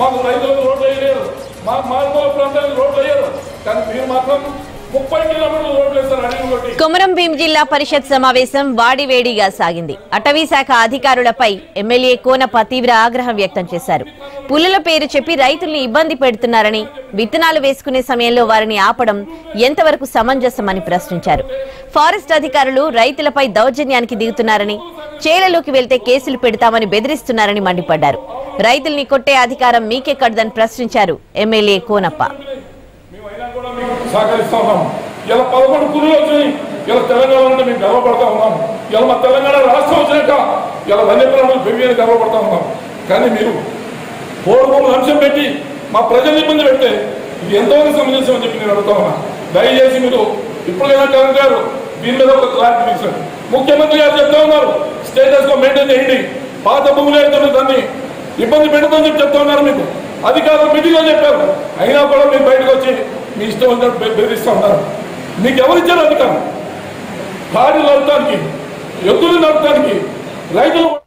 మాకు రైతులకు రోడ్లు వేయలేరు మా మారుమూల ప్రాంతానికి రోడ్లు వేయరు కానీ మీరు మాత్రం ముప్పై కిలోమీటర్లు రోడ్లు వేస్తారు అడిగి కొట్టి కొమరం భీం జిల్లా పరిషత్ సమావేశం వాడివేడిగా సాగింది అటవీ శాఖ అధికారులపై ఎమ్మెల్యే కోనప్ప తీవ్ర ఆగ్రహం వ్యక్తం చేశారు పులుల పేరు చెప్పి రైతుల్ని ఇబ్బంది పెడుతున్నారని విత్తనాలు వేసుకునే సమయంలో వారిని ఆపడం ఎంతవరకు సమంజసమని ప్రశ్నించారు ఫారెస్ట్ అధికారులు రైతులపై దౌర్జన్యానికి దిగుతున్నారని చేలలోకి వెళ్తే కేసులు పెడతామని బెదిరిస్తున్నారని మండిపడ్డారు రైతుల్ని కొట్టే అధికారం మీకెక్కడదని ప్రశ్నించారు ఎమ్మెల్యే కోనప్ప మేము అయినా కూడా మీకు సహకరిస్తా ఉన్నాం ఇలా పదకొండు కురులు వచ్చినాయి ఇలా తెలంగాణ నుండి మేము గర్వపడతా ఉన్నాం ఇలా మా తెలంగాణ రాష్ట్రం వచ్చినాక ఇలా వన్యప్రాణులు పెరిగి గర్వపడతా ఉన్నాం కానీ మీరు పూర్వం అంశం పెట్టి మా ప్రజలు ఇబ్బంది పెడితే ఇది ఎంతవరకు సమంజసం అని చెప్పి నేను అడుగుతా ఉన్నా దయచేసి మీరు ఇప్పుడైనా కరెంట్ గారు దీని మీద ఒక క్లారిటీ తీసుకోండి ముఖ్యమంత్రి గారు చెప్తా ఉన్నారు స్టేటస్ గా మెయింటైన్ చేయండి పాత భూములు అయితే దాన్ని ఇబ్బంది పెడుతుందని చెప్పి చెప్తా ఉన్నారు మీకు అధికారులు మీటింగ్ లో చెప్పారు అయినా కూడా మీరు బయటకు వచ్చి మీ ఇష్టం వచ్చినట్టు బె- బెదిరిస్తా ఉన్నారు మీకు ఎవరిచ్చారు అధికారం గాడి నడపడానికి ఎద్దులు నడపడానికి రైతులు